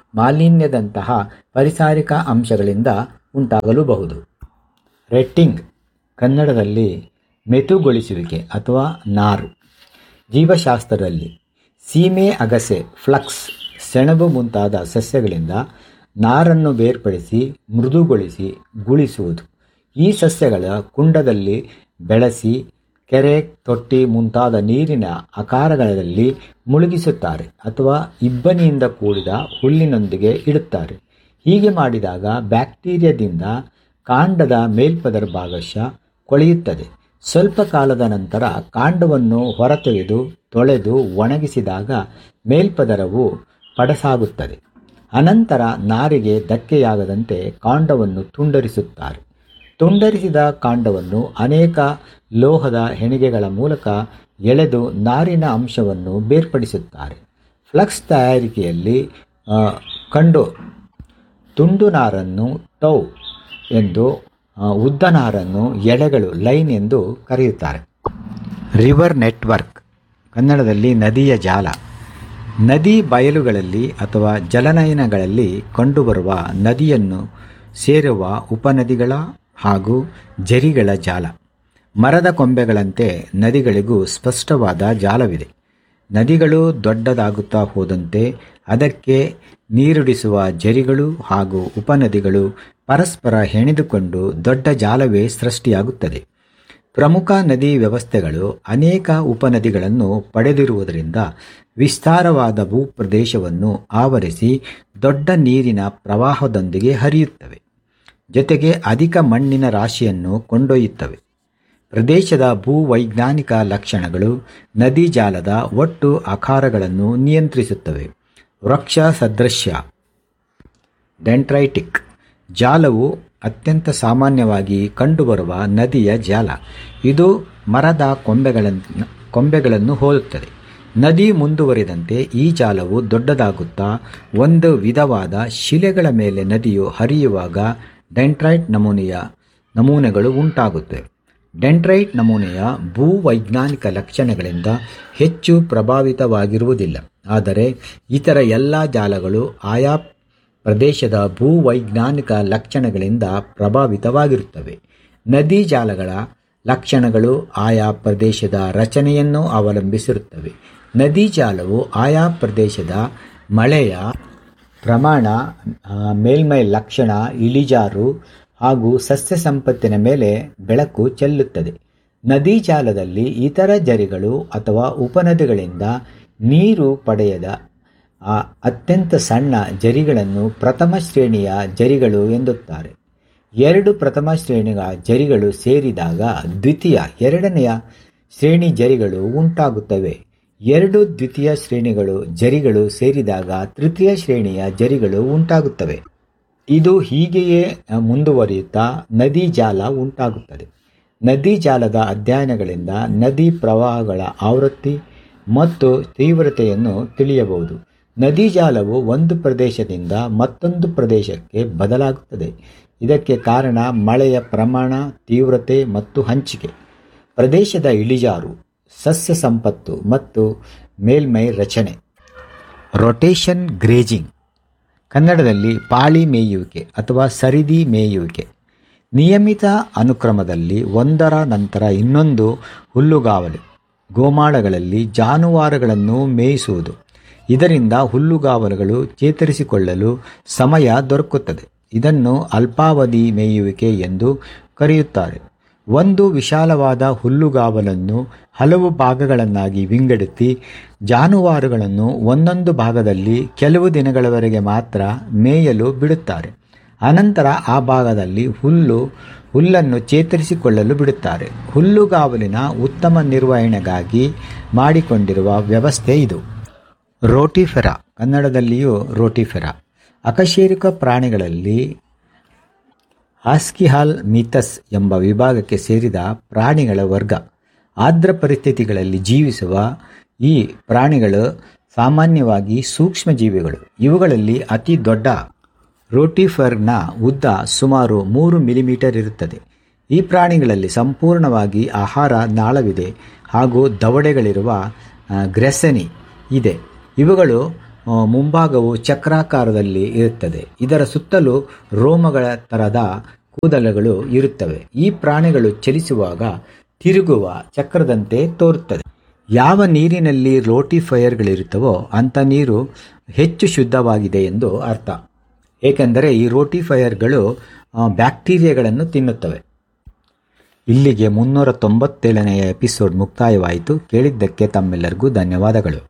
ಮಾಲಿನ್ಯದಂತಹ ಪರಿಸಾರಿಕ ಅಂಶಗಳಿಂದ ಉಂಟಾಗಲೂಬಹುದು ರೆಟ್ಟಿಂಗ್ ಕನ್ನಡದಲ್ಲಿ ಮೆತುಗೊಳಿಸುವಿಕೆ ಅಥವಾ ನಾರು ಜೀವಶಾಸ್ತ್ರದಲ್ಲಿ ಸೀಮೆ ಅಗಸೆ ಫ್ಲಕ್ಸ್ ಸೆಣಬು ಮುಂತಾದ ಸಸ್ಯಗಳಿಂದ ನಾರನ್ನು ಬೇರ್ಪಡಿಸಿ ಮೃದುಗೊಳಿಸಿ ಗುಳಿಸುವುದು ಈ ಸಸ್ಯಗಳ ಕುಂಡದಲ್ಲಿ ಬೆಳೆಸಿ ಕೆರೆ ತೊಟ್ಟಿ ಮುಂತಾದ ನೀರಿನ ಆಕಾರಗಳಲ್ಲಿ ಮುಳುಗಿಸುತ್ತಾರೆ ಅಥವಾ ಇಬ್ಬನಿಯಿಂದ ಕೂಡಿದ ಹುಲ್ಲಿನೊಂದಿಗೆ ಇಡುತ್ತಾರೆ ಹೀಗೆ ಮಾಡಿದಾಗ ಬ್ಯಾಕ್ಟೀರಿಯಾದಿಂದ ಕಾಂಡದ ಮೇಲ್ಪದರ ಭಾಗಶಃ ಕೊಳೆಯುತ್ತದೆ ಸ್ವಲ್ಪ ಕಾಲದ ನಂತರ ಕಾಂಡವನ್ನು ಹೊರತೆಗೆದು ತೊಳೆದು ಒಣಗಿಸಿದಾಗ ಮೇಲ್ಪದರವು ಪಡಸಾಗುತ್ತದೆ ಅನಂತರ ನಾರಿಗೆ ಧಕ್ಕೆಯಾಗದಂತೆ ಕಾಂಡವನ್ನು ತುಂಡರಿಸುತ್ತಾರೆ ತುಂಡರಿಸಿದ ಕಾಂಡವನ್ನು ಅನೇಕ ಲೋಹದ ಹೆಣಿಗೆಗಳ ಮೂಲಕ ಎಳೆದು ನಾರಿನ ಅಂಶವನ್ನು ಬೇರ್ಪಡಿಸುತ್ತಾರೆ ಫ್ಲಕ್ಸ್ ತಯಾರಿಕೆಯಲ್ಲಿ ಆ, ಕಂಡು ತುಂಡು ನಾರನ್ನು ಟೌ ಎಂದು ಆ, ಉದ್ದ ನಾರನ್ನು ಎಳೆಗಳು ಲೈನ್ ಎಂದು ಕರೆಯುತ್ತಾರೆ ರಿವರ್ ನೆಟ್ವರ್ಕ್ ಕನ್ನಡದಲ್ಲಿ ನದಿಯ ಜಾಲ ನದಿ ಬಯಲುಗಳಲ್ಲಿ ಅಥವಾ ಜಲನಯನಗಳಲ್ಲಿ ಕಂಡುಬರುವ ನದಿಯನ್ನು ಸೇರುವ ಉಪನದಿಗಳ ಹಾಗೂ ಜರಿಗಳ ಜಾಲ ಮರದ ಕೊಂಬೆಗಳಂತೆ ನದಿಗಳಿಗೂ ಸ್ಪಷ್ಟವಾದ ಜಾಲವಿದೆ ನದಿಗಳು ದೊಡ್ಡದಾಗುತ್ತಾ ಹೋದಂತೆ ಅದಕ್ಕೆ ನೀರುಡಿಸುವ ಜರಿಗಳು ಹಾಗೂ ಉಪನದಿಗಳು ಪರಸ್ಪರ ಹೆಣೆದುಕೊಂಡು ದೊಡ್ಡ ಜಾಲವೇ ಸೃಷ್ಟಿಯಾಗುತ್ತದೆ ಪ್ರಮುಖ ನದಿ ವ್ಯವಸ್ಥೆಗಳು ಅನೇಕ ಉಪನದಿಗಳನ್ನು ಪಡೆದಿರುವುದರಿಂದ ವಿಸ್ತಾರವಾದ ಭೂಪ್ರದೇಶವನ್ನು ಆವರಿಸಿ ದೊಡ್ಡ ನೀರಿನ ಪ್ರವಾಹದೊಂದಿಗೆ ಹರಿಯುತ್ತವೆ ಜೊತೆಗೆ ಅಧಿಕ ಮಣ್ಣಿನ ರಾಶಿಯನ್ನು ಕೊಂಡೊಯ್ಯುತ್ತವೆ ಪ್ರದೇಶದ ಭೂವೈಜ್ಞಾನಿಕ ಲಕ್ಷಣಗಳು ನದಿ ಜಾಲದ ಒಟ್ಟು ಆಕಾರಗಳನ್ನು ನಿಯಂತ್ರಿಸುತ್ತವೆ ವೃಕ್ಷ ಸದೃಶ್ಯ ಡೆಂಟ್ರೈಟಿಕ್ ಜಾಲವು ಅತ್ಯಂತ ಸಾಮಾನ್ಯವಾಗಿ ಕಂಡುಬರುವ ನದಿಯ ಜಾಲ ಇದು ಮರದ ಕೊಂಬೆಗಳನ್ನು ಕೊಂಬೆಗಳನ್ನು ಹೋಲುತ್ತದೆ ನದಿ ಮುಂದುವರಿದಂತೆ ಈ ಜಾಲವು ದೊಡ್ಡದಾಗುತ್ತಾ ಒಂದು ವಿಧವಾದ ಶಿಲೆಗಳ ಮೇಲೆ ನದಿಯು ಹರಿಯುವಾಗ ಡೆಂಟ್ರೈಟ್ ನಮೂನೆಯ ನಮೂನೆಗಳು ಉಂಟಾಗುತ್ತವೆ ಡೆಂಟ್ರೈಟ್ ನಮೂನೆಯ ಭೂವೈಜ್ಞಾನಿಕ ಲಕ್ಷಣಗಳಿಂದ ಹೆಚ್ಚು ಪ್ರಭಾವಿತವಾಗಿರುವುದಿಲ್ಲ ಆದರೆ ಇತರ ಎಲ್ಲ ಜಾಲಗಳು ಆಯಾ ಪ್ರದೇಶದ ಭೂವೈಜ್ಞಾನಿಕ ಲಕ್ಷಣಗಳಿಂದ ಪ್ರಭಾವಿತವಾಗಿರುತ್ತವೆ ನದಿ ಜಾಲಗಳ ಲಕ್ಷಣಗಳು ಆಯಾ ಪ್ರದೇಶದ ರಚನೆಯನ್ನು ಅವಲಂಬಿಸಿರುತ್ತವೆ ನದಿ ಜಾಲವು ಆಯಾ ಪ್ರದೇಶದ ಮಳೆಯ ಪ್ರಮಾಣ ಆ, ಮೇಲ್ಮೈ ಲಕ್ಷಣ ಇಳಿಜಾರು ಹಾಗೂ ಸಸ್ಯ ಸಂಪತ್ತಿನ ಮೇಲೆ ಬೆಳಕು ಚೆಲ್ಲುತ್ತದೆ ನದಿ ಜಾಲದಲ್ಲಿ ಇತರ ಜರಿಗಳು ಅಥವಾ ಉಪನದಿಗಳಿಂದ ನೀರು ಪಡೆಯದ ಆ ಅತ್ಯಂತ ಸಣ್ಣ ಜರಿಗಳನ್ನು ಪ್ರಥಮ ಶ್ರೇಣಿಯ ಜರಿಗಳು ಎನ್ನುತ್ತಾರೆ ಎರಡು ಪ್ರಥಮ ಶ್ರೇಣಿಯ ಜರಿಗಳು ಸೇರಿದಾಗ ದ್ವಿತೀಯ ಎರಡನೆಯ ಶ್ರೇಣಿ ಜರಿಗಳು ಉಂಟಾಗುತ್ತವೆ ಎರಡು ದ್ವಿತೀಯ ಶ್ರೇಣಿಗಳು ಜರಿಗಳು ಸೇರಿದಾಗ ತೃತೀಯ ಶ್ರೇಣಿಯ ಜರಿಗಳು ಉಂಟಾಗುತ್ತವೆ ಇದು ಹೀಗೆಯೇ ಮುಂದುವರಿಯುತ್ತಾ ನದಿ ಜಾಲ ಉಂಟಾಗುತ್ತದೆ ನದಿ ಜಾಲದ ಅಧ್ಯಯನಗಳಿಂದ ನದಿ ಪ್ರವಾಹಗಳ ಆವೃತ್ತಿ ಮತ್ತು ತೀವ್ರತೆಯನ್ನು ತಿಳಿಯಬಹುದು ನದಿ ಜಾಲವು ಒಂದು ಪ್ರದೇಶದಿಂದ ಮತ್ತೊಂದು ಪ್ರದೇಶಕ್ಕೆ ಬದಲಾಗುತ್ತದೆ ಇದಕ್ಕೆ ಕಾರಣ ಮಳೆಯ ಪ್ರಮಾಣ ತೀವ್ರತೆ ಮತ್ತು ಹಂಚಿಕೆ ಪ್ರದೇಶದ ಇಳಿಜಾರು ಸಸ್ಯ ಸಂಪತ್ತು ಮತ್ತು ಮೇಲ್ಮೈ ರಚನೆ ರೊಟೇಷನ್ ಗ್ರೇಜಿಂಗ್ ಕನ್ನಡದಲ್ಲಿ ಪಾಳಿ ಮೇಯುವಿಕೆ ಅಥವಾ ಸರಿದಿ ಮೇಯುವಿಕೆ ನಿಯಮಿತ ಅನುಕ್ರಮದಲ್ಲಿ ಒಂದರ ನಂತರ ಇನ್ನೊಂದು ಹುಲ್ಲುಗಾವಲು ಗೋಮಾಳಗಳಲ್ಲಿ ಜಾನುವಾರುಗಳನ್ನು ಮೇಯಿಸುವುದು ಇದರಿಂದ ಹುಲ್ಲುಗಾವಲುಗಳು ಚೇತರಿಸಿಕೊಳ್ಳಲು ಸಮಯ ದೊರಕುತ್ತದೆ ಇದನ್ನು ಅಲ್ಪಾವಧಿ ಮೇಯುವಿಕೆ ಎಂದು ಕರೆಯುತ್ತಾರೆ ಒಂದು ವಿಶಾಲವಾದ ಹುಲ್ಲುಗಾವಲನ್ನು ಹಲವು ಭಾಗಗಳನ್ನಾಗಿ ವಿಂಗಡಿಸಿ ಜಾನುವಾರುಗಳನ್ನು ಒಂದೊಂದು ಭಾಗದಲ್ಲಿ ಕೆಲವು ದಿನಗಳವರೆಗೆ ಮಾತ್ರ ಮೇಯಲು ಬಿಡುತ್ತಾರೆ ಅನಂತರ ಆ ಭಾಗದಲ್ಲಿ ಹುಲ್ಲು ಹುಲ್ಲನ್ನು ಚೇತರಿಸಿಕೊಳ್ಳಲು ಬಿಡುತ್ತಾರೆ ಹುಲ್ಲುಗಾವಲಿನ ಉತ್ತಮ ನಿರ್ವಹಣೆಗಾಗಿ ಮಾಡಿಕೊಂಡಿರುವ ವ್ಯವಸ್ಥೆ ಇದು ರೋಟಿಫೆರಾ ಕನ್ನಡದಲ್ಲಿಯೂ ರೋಟಿಫೆರಾ ಅಕಶೇರುಕ ಪ್ರಾಣಿಗಳಲ್ಲಿ ಆಸ್ಕಿಹಾಲ್ ಮಿಥಸ್ ಎಂಬ ವಿಭಾಗಕ್ಕೆ ಸೇರಿದ ಪ್ರಾಣಿಗಳ ವರ್ಗ ಆರ್ದ್ರ ಪರಿಸ್ಥಿತಿಗಳಲ್ಲಿ ಜೀವಿಸುವ ಈ ಪ್ರಾಣಿಗಳು ಸಾಮಾನ್ಯವಾಗಿ ಸೂಕ್ಷ್ಮ ಜೀವಿಗಳು ಇವುಗಳಲ್ಲಿ ಅತಿ ದೊಡ್ಡ ರೋಟಿಫರ್ನ ಉದ್ದ ಸುಮಾರು ಮೂರು ಮಿಲಿಮೀಟರ್ ಇರುತ್ತದೆ ಈ ಪ್ರಾಣಿಗಳಲ್ಲಿ ಸಂಪೂರ್ಣವಾಗಿ ಆಹಾರ ನಾಳವಿದೆ ಹಾಗೂ ದವಡೆಗಳಿರುವ ಆ, ಗ್ರೆಸೆನಿ ಇದೆ ಇವುಗಳು ಆ, ಮುಂಭಾಗವು ಚಕ್ರಾಕಾರದಲ್ಲಿ ಇರುತ್ತದೆ ಇದರ ಸುತ್ತಲೂ ರೋಮಗಳ ತರದ ಕೂದಲುಗಳು ಇರುತ್ತವೆ ಈ ಪ್ರಾಣಿಗಳು ಚಲಿಸುವಾಗ ತಿರುಗುವ ಚಕ್ರದಂತೆ ತೋರುತ್ತದೆ ಯಾವ ನೀರಿನಲ್ಲಿ ರೋಟಿಫೈಯರ್ಗಳಿರುತ್ತವೋ ಅಂಥ ನೀರು ಹೆಚ್ಚು ಶುದ್ಧವಾಗಿದೆ ಎಂದು ಅರ್ಥ ಏಕೆಂದರೆ ಈ ರೋಟಿಫೈಯರ್ಗಳು ಆ, ಬ್ಯಾಕ್ಟೀರಿಯಾಗಳನ್ನು ತಿನ್ನುತ್ತವೆ ಇಲ್ಲಿಗೆ ಮುನ್ನೂರ ತೊಂಬತ್ತೇಳನೆಯ ಎಪಿಸೋಡ್ ಮುಕ್ತಾಯವಾಯಿತು ಕೇಳಿದ್ದಕ್ಕೆ ತಮ್ಮೆಲ್ಲರಿಗೂ ಧನ್ಯವಾದಗಳು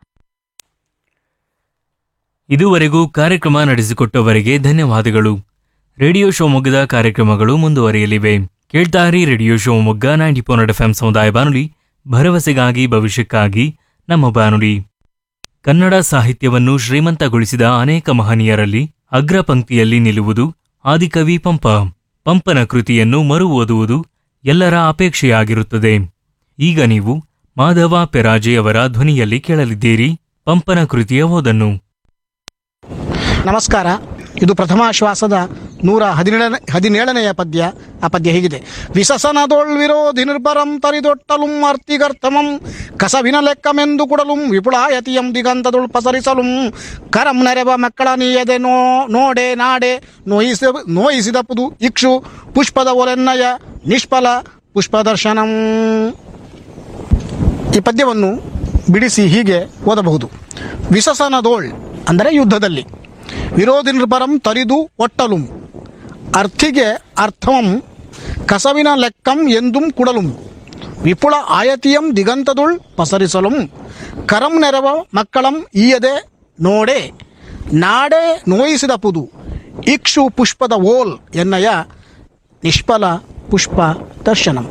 ಇದುವರೆಗೂ ಕಾರ್ಯಕ್ರಮ ನಡೆಸಿಕೊಟ್ಟವರಿಗೆ ಧನ್ಯವಾದಗಳು ರೇಡಿಯೋ ಶಿವಮೊಗ್ಗದ ಕಾರ್ಯಕ್ರಮಗಳು ಮುಂದುವರಿಯಲಿವೆ ಕೇಳ್ತಾರಿ radio Shivamogga ninety four F ಸಮುದಾಯ ಬಾನುಲಿ ಭರವಸೆಗಾಗಿ ಭವಿಷ್ಯಕ್ಕಾಗಿ ನಮ್ಮ ಬಾನುಲಿ ಕನ್ನಡ ಸಾಹಿತ್ಯವನ್ನು ಶ್ರೀಮಂತಗೊಳಿಸಿದ ಅನೇಕ ಮಹನೀಯರಲ್ಲಿ ಅಗ್ರ ಪಂಕ್ತಿಯಲ್ಲಿ ನಿಲ್ಲುವುದು ಆದಿಕವಿ ಪಂಪ ಪಂಪನ ಕೃತಿಯನ್ನು ಮರು ಓದುವುದು ಎಲ್ಲರ ಅಪೇಕ್ಷೆಯಾಗಿರುತ್ತದೆ ಈಗ ನೀವು ಮಾಧವ ಪೆರಾಜೆಯವರ ಧ್ವನಿಯಲ್ಲಿ ಕೇಳಲಿದ್ದೀರಿ ಪಂಪನ ಕೃತಿಯ ಓದನ್ನು ನಮಸ್ಕಾರ ಇದು ಪ್ರಥಮಾಶ್ವಾಸದ ನೂರ ಹದಿನೇಳನೇ ಹದಿನೇಳನೆಯ ಪದ್ಯ ಆ ಪದ್ಯ ಹೀಗಿದೆ ವಿಸಸನದೊಳ್ ವಿರೋಧಿ ನಿರ್ಭರಂ ತರಿದೊಟ್ಟಲುಂ ಅರ್ತಿಗರ್ಥಮಂ ಕಸವಿನ ಲೆಕ್ಕಮೆಂದು ಕುಡಲುಂ ವಿಪುಳಾಯತಿಯಂ ದಿಗಂತದೊಳ್ ಪಸರಿಸಲುಂ ಕರಂ ನೆರೆವ ಮಕ್ಕಳ ನೀಯದೆ ನೋ ನೋಡೆ ನಾಡೆ ನೋಯಿಸ ನೋಯಿಸಿದಪುದು ಇಕ್ಷು ಪುಷ್ಪದ ಒಲೆನ್ನಯ ನಿಷ್ಫಲ ಪುಷ್ಪದರ್ಶನಂ ಈ ಪದ್ಯವನ್ನು ಬಿಡಿಸಿ ಹೀಗೆ ಓದಬಹುದು ವಿಸಸನದೋಳ್ ಅಂದರೆ ಯುದ್ಧದಲ್ಲಿ ವಿರೋಧಿ ನಿರ್ಭರಂ ತರಿದು ಒಟ್ಟಲುಂ ಅರ್ಥಿಗೆ ಅರ್ಥವಂ ಕಸವಿನ ಲೆಕ್ಕಂ ಎಂದುಂ ಕುಡಲುಂ ವಿಪುಳ ಆಯತಿಯಂ ದಿಗಂತದುಳ್ ಪಸರಿಸಲುಂ ಕರಂ ನೆರವ ಮಕ್ಕಳಂ ಈಯದೆ ನೋಡೆ ನಾಡೆ ನೋಯಿಸಿದ ಪುದು ಇಕ್ಷು ಪುಷ್ಪದ ಓಲ್ ಎನ್ನಯ ನಿಷ್ಫಲ ಪುಷ್ಪ ದರ್ಶನಂ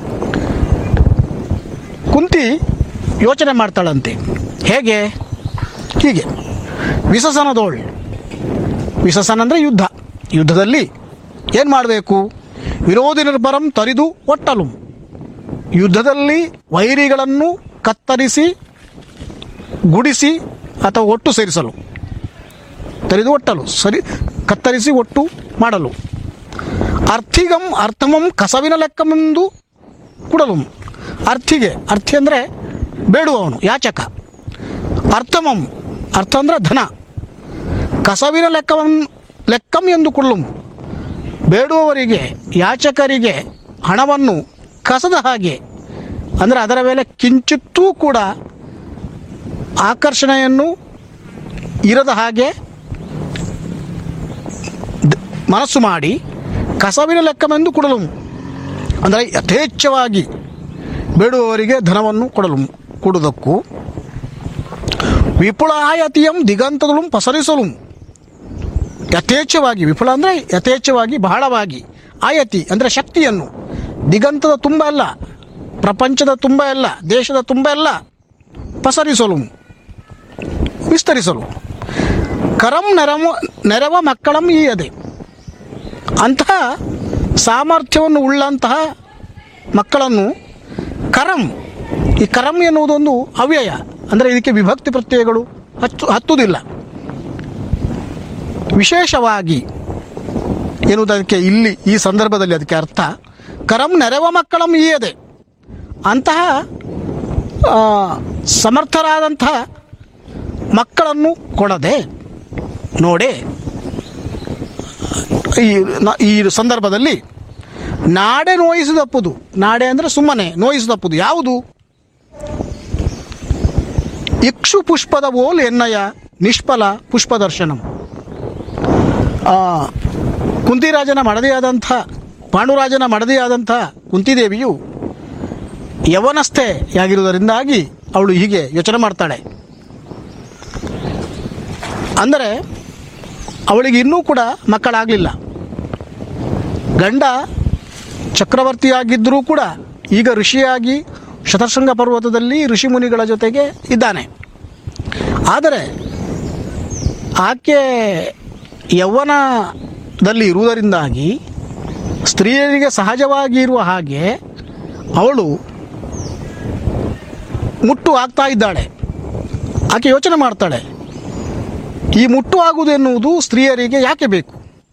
ಕುಂತಿ ಯೋಚನೆ ಮಾಡ್ತಾಳಂತೆ ಹೇಗೆ ಹೀಗೆ ವಿಸಸನದೋಳ್ ವಿಸಸನ ಅಂದರೆ ಯುದ್ಧ ಯುದ್ಧದಲ್ಲಿ ಏನು ಮಾಡಬೇಕು ವಿರೋಧಿ ನಿರ್ಭರಂ ತರಿದು ಒಟ್ಟಲು ಯುದ್ಧದಲ್ಲಿ ವೈರಿಗಳನ್ನು ಕತ್ತರಿಸಿ ಗುಡಿಸಿ ಅಥವಾ ಒಟ್ಟು ಸೇರಿಸಲು ತರಿದು ಒಟ್ಟಲು ಸರಿ ಕತ್ತರಿಸಿ ಒಟ್ಟು ಮಾಡಲು ಅರ್ಥಿಗಂ ಅರ್ಥಮಂ ಕಸವಿನ ಲೆಕ್ಕಮೆಂದು ಕೊಡಲು ಅರ್ಥಿಗೆ ಅರ್ಥಿ ಅಂದರೆ ಬೇಡುವವನು ಯಾಚಕ ಅರ್ಥಮಂ ಅರ್ಥ ಅಂದರೆ ಧನ ಕಸವಿನ ಲೆಕ್ಕವನ್ ಲೆಕ್ಕಂ ಎಂದು ಕೊಡಲು ಬೇಡುವವರಿಗೆ ಯಾಚಕರಿಗೆ ಹಣವನ್ನು ಕಸದ ಹಾಗೆ ಅಂದರೆ ಅದರ ಮೇಲೆ ಕಿಂಚಿತ್ತೂ ಕೂಡ ಆಕರ್ಷಣೆಯನ್ನು ಇರದ ಹಾಗೆ ದ್- ಮನಸ್ಸು ಮಾಡಿ ಕಸವಿನ ಲೆಕ್ಕವೆಂದು ಕೊಡಲು ಅಂದರೆ ಯಥೇಚ್ಛವಾಗಿ ಬೇಡುವವರಿಗೆ ಧನವನ್ನು ಕೊಡಲು ಕೊಡುವುದಕ್ಕೂ ವಿಪುಳಾಯತಿಯಂ ದಿಗಂತದಳು ಪಸರಿಸಲು ಯಥೇಚ್ಛವಾಗಿ ವಿಫುಲ ಅಂದರೆ ಯಥೇಚ್ಛವಾಗಿ ಬಹಳವಾಗಿ ಆಯತಿ ಅಂದರೆ ಶಕ್ತಿಯನ್ನು ದಿಗಂತದ ತುಂಬ ಅಲ್ಲ ಪ್ರಪಂಚದ ತುಂಬ ಅಲ್ಲ ದೇಶದ ತುಂಬ ಅಲ್ಲ ಪಸರಿಸಲು ವಿಸ್ತರಿಸಲು ಕರಂ ನೆರವ ನೆರವ ಮಕ್ಕಳಂ ಈಯದೆ ಅಂತಹ ಸಾಮರ್ಥ್ಯವನ್ನು ಉಳ್ಳಂತಹ ಮಕ್ಕಳನ್ನು ಕರಂ ಈ ಕರಂ ಎನ್ನುವುದೊಂದು ಅವ್ಯಯ ಅಂದರೆ ಇದಕ್ಕೆ ವಿಭಕ್ತಿ ಪ್ರತ್ಯಯಗಳು ಹಚ್ಚು ಹತ್ತುವುದಿಲ್ಲ ವಿಶೇಷವಾಗಿ ಎನ್ನುವುದಕ್ಕೆ ಇಲ್ಲಿ ಈ ಸಂದರ್ಭದಲ್ಲಿ ಅದಕ್ಕೆ ಅರ್ಥ ಕರಂ ನೆರವ ಮಕ್ಕಳಂ ಈಯದೆ ಅಂತಹ ಆ, ಸಮರ್ಥರಾದಂತಹ ಮಕ್ಕಳನ್ನು ಕೊಡದೆ ನೋಡೆ ಈ ನ- ಈ ಸಂದರ್ಭದಲ್ಲಿ ನಾಡೆ ನೋಯಿಸಿದಪ್ಪುದು ನಾಡೆ ಅಂದರೆ ಸುಮ್ಮನೆ ನೋಯಿಸಿದಪ್ಪುದು ಯಾವುದು ಇಕ್ಷು ಪುಷ್ಪದ ಓಲ್ ಎನ್ನಯ ನಿಷ್ಫಲ ಪುಷ್ಪದರ್ಶನಂ ಆ, ಕುಂತಿರಾಜನ ಮಡದಿಯಾದಂಥ ಪಾಂಡುರಾಜನ ಮಡದಿಯಾದಂಥ ಕುಂತಿದೇವಿಯು ಯವನಸ್ಥೆಯಾಗಿರುವುದರಿಂದಾಗಿ ಅವಳು ಹೀಗೆ ಯೋಚನೆ ಮಾಡ್ತಾಳೆ ಅಂದರೆ ಅವಳಿಗೆ ಇನ್ನೂ ಕೂಡ ಮಕ್ಕಳಾಗಲಿಲ್ಲ ಗಂಡ ಚಕ್ರವರ್ತಿಯಾಗಿದ್ದರೂ ಕೂಡ ಈಗ ಋಷಿಯಾಗಿ ಶತಶೃಂಗ ಪರ್ವತದಲ್ಲಿ ಋಷಿ ಮುನಿಗಳ ಜೊತೆಗೆ ಇದ್ದಾನೆ ಆದರೆ ಆಕೆ ಯೌವನದಲ್ಲಿ ಇರುವುದರಿಂದಾಗಿ ಸ್ತ್ರೀಯರಿಗೆ ಸಹಜವಾಗಿ ಇರುವ ಹಾಗೆ ಅವಳು ಮುಟ್ಟು ಆಗ್ತಾ ಇದ್ದಾಳೆ ಆಕೆ ಯೋಚನೆ ಮಾಡ್ತಾಳೆ ಈ ಮುಟ್ಟು ಆಗುವುದು ಎನ್ನುವುದು ಸ್ತ್ರೀಯರಿಗೆ ಯಾಕೆ ಬೇಕು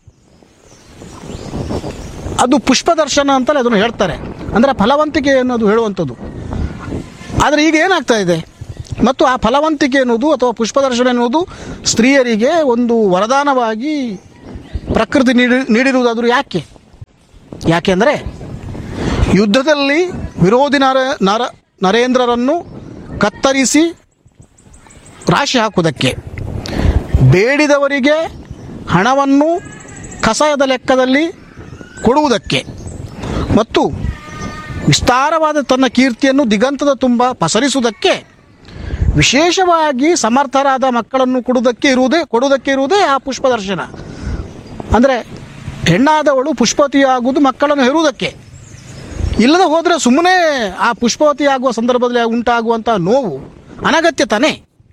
ಅದು ಪುಷ್ಪದರ್ಶನ ಅಂತಲೇ ಅದನ್ನು ಹೇಳ್ತಾರೆ ಅಂದರೆ ಫಲವಂತಿಕೆ ಅನ್ನೋದು ಹೇಳುವಂಥದ್ದು ಆದರೆ ಈಗ ಏನಾಗ್ತಾ ಇದೆ ಮತ್ತು ಆ ಫಲವಂತಿಕೆ ಎನ್ನುವುದು ಅಥವಾ ಪುಷ್ಪದರ್ಶನ ಎನ್ನುವುದು ಸ್ತ್ರೀಯರಿಗೆ ಒಂದು ವರದಾನವಾಗಿ ಪ್ರಕೃತಿ ನೀಡಿ ನೀಡಿರುವುದಾದರೂ ಯಾಕೆ ಯಾಕೆಂದರೆ ಯುದ್ಧದಲ್ಲಿ ವಿರೋಧಿ ನರ ನರ ನರೇಂದ್ರರನ್ನು ಕತ್ತರಿಸಿ ರಾಶಿ ಹಾಕುವುದಕ್ಕೆ ಬೇಡಿದವರಿಗೆ ಹಣವನ್ನು ಕಸಾಯದ ಲೆಕ್ಕದಲ್ಲಿ ಕೊಡುವುದಕ್ಕೆ ಮತ್ತು ವಿಸ್ತಾರವಾದ ತನ್ನ ಕೀರ್ತಿಯನ್ನು ದಿಗಂತದ ತುಂಬ ಪಸರಿಸುವುದಕ್ಕೆ ವಿಶೇಷವಾಗಿ ಸಮರ್ಥರಾದ ಮಕ್ಕಳನ್ನು ಕೊಡುವುದಕ್ಕೆ ಇರುವುದೇ ಕೊಡುವುದಕ್ಕೆ ಇರುವುದೇ ಆ ಪುಷ್ಪದರ್ಶನ ಅಂದರೆ ಹೆಣ್ಣಾದವಳು ಪುಷ್ಪವತಿಯಾಗುವುದು ಮಕ್ಕಳನ್ನು ಹೆರುವುದಕ್ಕೆ ಇಲ್ಲದೆ ಹೋದರೆ ಸುಮ್ಮನೆ ಆ ಪುಷ್ಪವತಿ ಆಗುವ ಸಂದರ್ಭದಲ್ಲಿ ಉಂಟಾಗುವಂಥ ನೋವು ಅನಗತ್ಯ ತಾನೇ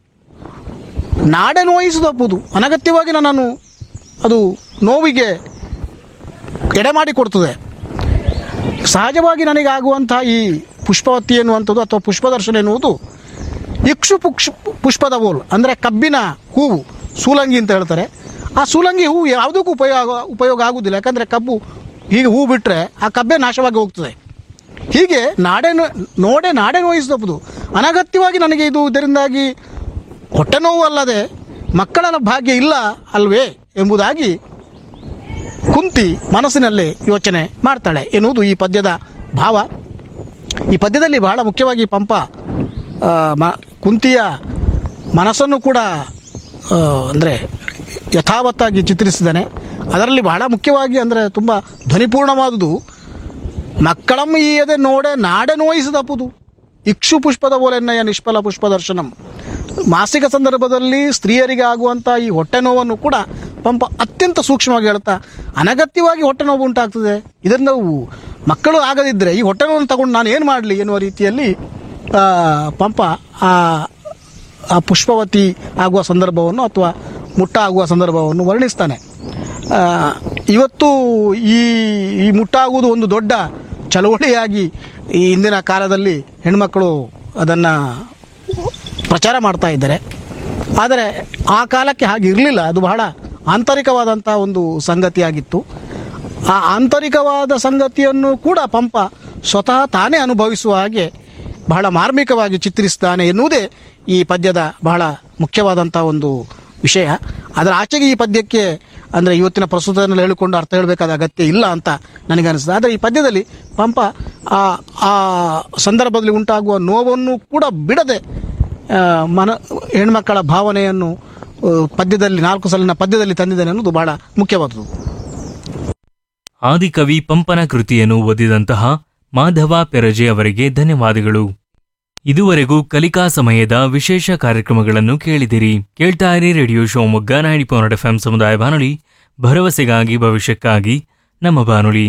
ನಾಡೆ ನೋಯಿಸುವುದು ಅನಗತ್ಯವಾಗಿ ನನ್ನನ್ನು ಅದು ನೋವಿಗೆ ಎಡೆ ಮಾಡಿಕೊಡ್ತದೆ ಸಹಜವಾಗಿ ನನಗಾಗುವಂಥ ಈ ಪುಷ್ಪವತಿ ಎನ್ನುವಂಥದ್ದು ಅಥವಾ ಪುಷ್ಪದರ್ಶನ ಎನ್ನುವುದು ಇಕ್ಷು ಪುಕ್ಷ ಪುಷ್ಪದ ಬೋಲ್ ಅಂದರೆ ಕಬ್ಬಿನ ಹೂವು ಸೂಲಂಗಿ ಅಂತ ಹೇಳ್ತಾರೆ ಆ ಸೂಲಂಗಿ ಹೂವು ಯಾವುದಕ್ಕೂ ಉಪಯೋಗ ಉಪಯೋಗ ಆಗುವುದಿಲ್ಲ ಯಾಕಂದರೆ ಕಬ್ಬು ಹೀಗೆ ಹೂ ಬಿಟ್ಟರೆ ಆ ಕಬ್ಬೆ ನಾಶವಾಗಿ ಹೋಗ್ತದೆ ಹೀಗೆ ನಾಡೆ ನೋ- ನೋಡೆ ನಾಡೆ ನೋಯಿಸಬಹುದು ಅನಗತ್ಯವಾಗಿ ನನಗೆ ಇದು ಇದರಿಂದಾಗಿ ಹೊಟ್ಟೆ ನೋವು ಅಲ್ಲದೆ ಮಕ್ಕಳ ಭಾಗ್ಯ ಇಲ್ಲ ಅಲ್ವೇ ಎಂಬುದಾಗಿ ಕುಂತಿ ಮನಸ್ಸಿನಲ್ಲಿ ಯೋಚನೆ ಮಾಡ್ತಾಳೆ ಎನ್ನುವುದು ಈ ಪದ್ಯದ ಭಾವ ಈ ಪದ್ಯದಲ್ಲಿ ಬಹಳ ಮುಖ್ಯವಾಗಿ ಪಂಪ ಆ, ಮ ಕುಂತಿಯ ಮನಸ್ಸನ್ನು ಕೂಡ ಅಂದರೆ ಯಥಾವತ್ತಾಗಿ ಚಿತ್ರಿಸಿದ್ದಾನೆ ಅದರಲ್ಲಿ ಬಹಳ ಮುಖ್ಯವಾಗಿ ಅಂದರೆ ತುಂಬ ಧ್ವನಿಪೂರ್ಣವಾದುದು ಮಕ್ಕಳಮ್ಮ ಈಯದೆ ನೋಡೆ ನಾಡೆ ನೋಯಿಸಿದಪ್ಪುದು ಇಕ್ಷು ಪುಷ್ಪದ ಓಲೆನ್ನಯ ನಿಷ್ಫಲ ಪುಷ್ಪ ದರ್ಶನಂ ಮಾಸಿಕ ಸಂದರ್ಭದಲ್ಲಿ ಸ್ತ್ರೀಯರಿಗೆ ಆಗುವಂಥ ಈ ಹೊಟ್ಟೆ ನೋವನ್ನು ಕೂಡ ಪಂಪ ಅತ್ಯಂತ ಸೂಕ್ಷ್ಮವಾಗಿ ಹೇಳ್ತಾ ಅನಗತ್ಯವಾಗಿ ಹೊಟ್ಟೆ ನೋವು ಉಂಟಾಗ್ತದೆ ಇದರಿಂದ ನಾವು ಮಕ್ಕಳು ಆಗದಿದ್ದರೆ ಈ ಹೊಟ್ಟೆ ನೋವನ್ನು ತಗೊಂಡು ನಾನು ಏನು ಮಾಡಲಿ ಎನ್ನುವ ರೀತಿಯಲ್ಲಿ ಆ, ಪಂಪ ಆ ಆ ಪುಷ್ಪವತಿ ಆಗುವ ಸಂದರ್ಭವನ್ನು ಅಥವಾ ಮುಟ್ಟ ಆಗುವ ಸಂದರ್ಭವನ್ನು ವರ್ಣಿಸ್ತಾನೆ ಆ, ಇವತ್ತು ಈ ಈ ಮುಟ್ಟಾಗುವುದು ಒಂದು ದೊಡ್ಡ ಚಳವಳಿಯಾಗಿ ಈ ಇಂದಿನ ಕಾಲದಲ್ಲಿ ಹೆಣ್ಮಕ್ಕಳು ಅದನ್ನು ಪ್ರಚಾರ ಮಾಡ್ತಾ ಇದ್ದಾರೆ ಆದರೆ ಆ ಕಾಲಕ್ಕೆ ಹಾಗೆ ಇರಲಿಲ್ಲ ಅದು ಬಹಳ ಆಂತರಿಕವಾದಂಥ ಒಂದು ಸಂಗತಿಯಾಗಿತ್ತು ಆ ಆಂತರಿಕವಾದ ಸಂಗತಿಯನ್ನು ಕೂಡ ಪಂಪ ಸ್ವತಃ ತಾನೇ ಅನುಭವಿಸುವ ಹಾಗೆ ಬಹಳ ಮಾರ್ಮಿಕವಾಗಿ ಚಿತ್ರಿಸ್ತಾನೆ ಎನ್ನುವುದೇ ಈ ಪದ್ಯದ ಬಹಳ ಮುಖ್ಯವಾದಂಥ ಒಂದು ವಿಷಯ ಅದರ ಆಚೆಗೆ ಈ ಪದ್ಯಕ್ಕೆ ಅಂದರೆ ಇವತ್ತಿನ ಪ್ರಸ್ತುತದಲ್ಲಿ ಹೇಳಿಕೊಂಡು ಅರ್ಥ ಹೇಳಬೇಕಾದ ಅಗತ್ಯ ಇಲ್ಲ ಅಂತ ನನಗೆ ಅನಿಸ್ತದೆ ಆದರೆ ಈ ಪದ್ಯದಲ್ಲಿ ಪಂಪ ಆ ಆ ಸಂದರ್ಭದಲ್ಲಿ ಉಂಟಾಗುವ ನೋವನ್ನು ಕೂಡ ಬಿಡದೆ ಆ, ಮನ ಹೆಣ್ಮಕ್ಕಳ ಭಾವನೆಯನ್ನು ಆ, ಪದ್ಯದಲ್ಲಿ ನಾಲ್ಕು ಸಾಲಿನ ಪದ್ಯದಲ್ಲಿ ತಂದಿದ್ದಾನೆ ಅನ್ನೋದು ಬಹಳ ಮುಖ್ಯವಾದುದು ಆದಿಕವಿ ಪಂಪನ ಕೃತಿಯನ್ನು ಓದಿದಂತಹ ಮಾಧವ ಪೆರಜೆ ಅವರಿಗೆ ಧನ್ಯವಾದಗಳು ಇದುವರೆಗೂ ಕಲಿಕಾ ಸಮಯದ ವಿಶೇಷ ಕಾರ್ಯಕ್ರಮಗಳನ್ನು ಕೇಳಿದಿರಿ ಕೇಳ್ತಾ ಇರಿ radio Shivamogga ninety point F ಸಮುದಾಯ ಬಾನುಲಿ ಭರವಸೆಗಾಗಿ ಭವಿಷ್ಯಕ್ಕಾಗಿ ನಮ್ಮ ಬಾನುಲಿ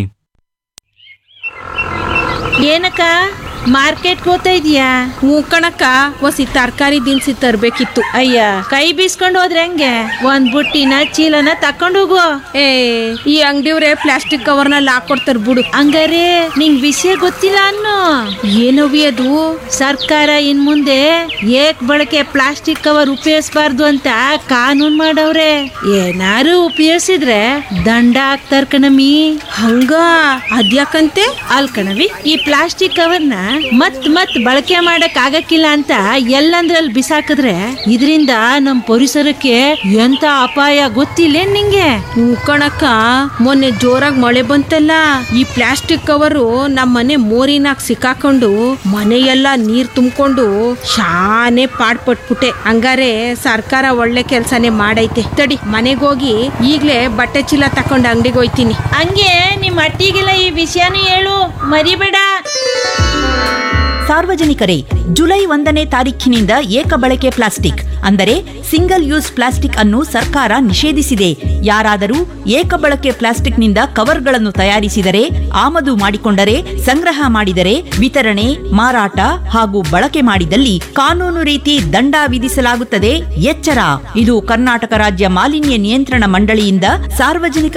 ಏನಕ್ಕ ಮಾರ್ಕೆಟ್ಗೆ ಹೋಗ್ತಾ ಇದೀಯಾ ಹ್ಞೂ ಕಣಕ್ಕ ಒಸಿ ತರಕಾರಿ ದಿನಸಿ ತರ್ಬೇಕಿತ್ತು ಅಯ್ಯ ಕೈ ಬೀಸ್ಕೊಂಡು ಹೋದ್ರೆ ಹೆಂಗೆ ಒಂದ್ ಬುಟ್ಟಿನ ಚೀಲನ ತಕೊಂಡು ಹೋಗು ಏ ಈ ಅಂಗಡಿಯವ್ರೆ ಪ್ಲಾಸ್ಟಿಕ್ ಕವರ್ನಲ್ಲಿ ಹಾಕೊಡ್ತಾರ ಬಿಡು ಹಂಗಾರೆ ನಿಂಗ್ ವಿಷಯ ಗೊತ್ತಿಲ್ಲ ಅನ್ನು ಏನವಿ ಅದು ಸರ್ಕಾರ ಇನ್ ಮುಂದೆ ಏಕ್ ಬಳಕೆ ಪ್ಲಾಸ್ಟಿಕ್ ಕವರ್ ಉಪಯೋಗಿಸಬಾರ್ದು ಅಂತ ಕಾನೂನ್ ಮಾಡವ್ರೆ ಏನಾರು ಉಪಯೋಗಿಸಿದ್ರೆ ದಂಡ ಹಾಕ್ತಾರ ಕಣಮಿ ಹಂಗ ಅದ್ಯಾಕಂತೆ ಅಲ್ ಕಣವಿ ಈ ಪ್ಲಾಸ್ಟಿಕ್ ಕವರ್ನ ಮತ್ ಮತ್ ಬಳಕೆ ಮಾಡಕ್ ಆಗಕ್ಕಿಲ್ಲ ಅಂತ ಎಲ್ಲಂದ್ರಲ್ಲಿ ಬಿಸಾಕಿದ್ರೆ ಇದರಿಂದ ನಮ್ ಪರಿಸರಕ್ಕೆ ಎಂತ ಅಪಾಯ ಗೊತ್ತಿಲ್ಲ ನಿಂಗೆ ಹ್ಞೂ ಕಣಕ್ಕ ಮೊನ್ನೆ ಜೋರಾಗಿ ಮಳೆ ಬಂತಲ್ಲ ಈ ಪ್ಲಾಸ್ಟಿಕ್ ಕವರು ನಮ್ಮ ಮನೆ ಮೋರಿನಾಗ ಸಿಕ್ಕಾಕೊಂಡು ಮನೆಯೆಲ್ಲ ನೀರ್ ತುಂಬಿಕೊಂಡು ಶಾನೆ ಪಾಡ್ಪಟ್ಬಿಟ್ಟೆ ಹಂಗಾರೆ ಸರ್ಕಾರ ಒಳ್ಳೆ ಕೆಲ್ಸನೇ ಮಾಡೈತೆ ತಡಿ ಮನೆಗೋಗಿ ಈಗ್ಲೇ ಬಟ್ಟೆ ಚೀಲ ತಕೊಂಡು ಅಂಗಡಿಗೆ ಹೋಯ್ತೀನಿ ಹಂಗೆ ನಿಮ್ ಅಟ್ಟಿಗೆಲ್ಲ ಈ ವಿಷಯನೂ ಹೇಳು ಮರಿಬೇಡ ಸಾರ್ವಜನಿಕರೇ ಜುಲೈ ಒಂದನೇ ತಾರೀಖಿನಿಂದ ಏಕ ಬಳಕೆ ಪ್ಲಾಸ್ಟಿಕ್ ಅಂದರೆ ಸಿಂಗಲ್ ಯೂಸ್ ಪ್ಲಾಸ್ಟಿಕ್ ಅನ್ನು ಸರ್ಕಾರ ನಿಷೇಧಿಸಿದೆ ಯಾರಾದರೂ ಏಕ ಬಳಕೆ ಪ್ಲಾಸ್ಟಿಕ್ನಿಂದ ಕವರ್ಗಳನ್ನು ತಯಾರಿಸಿದರೆ ಆಮದು ಮಾಡಿಕೊಂಡರೆ ಸಂಗ್ರಹ ಮಾಡಿದರೆ ವಿತರಣೆ ಮಾರಾಟ ಹಾಗೂ ಬಳಕೆ ಮಾಡಿದಲ್ಲಿ ಕಾನೂನು ರೀತಿ ದಂಡ ವಿಧಿಸಲಾಗುತ್ತದೆ ಎಚ್ಚರ ಇದು ಕರ್ನಾಟಕ ರಾಜ್ಯ ಮಾಲಿನ್ಯ ನಿಯಂತ್ರಣ ಮಂಡಳಿಯಿಂದ ಸಾರ್ವಜನಿಕ